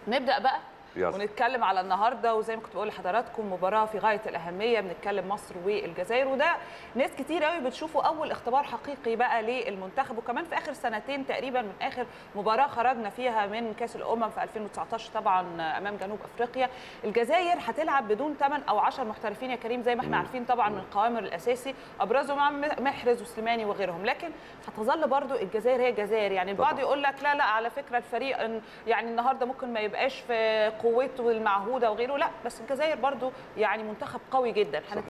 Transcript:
نبدا بقى يلا. ونتكلم على النهارده وزي ما كنت بقول لحضراتكم مباراه في غايه الاهميه بنتكلم مصر والجزائر وده ناس كتير قوي بتشوفه اول اختبار حقيقي بقى للمنتخب وكمان في اخر سنتين تقريبا من اخر مباراه خرجنا فيها من كاس الامم في 2019 طبعا امام جنوب افريقيا الجزائر هتلعب بدون 8 او 10 محترفين يا كريم زي ما احنا عارفين طبعا من القوامر الاساسي ابرزهم مع محرز وسليماني وغيرهم لكن هتظل برضو الجزائر هي الجزائر يعني البعض طبعاً. يقول لك لا لا على فكره الفريق إن- يعني النهارده ممكن ما يبقاش في قوته المعهوده وغيره لا بس الجزائر برضو يعني منتخب قوي جدا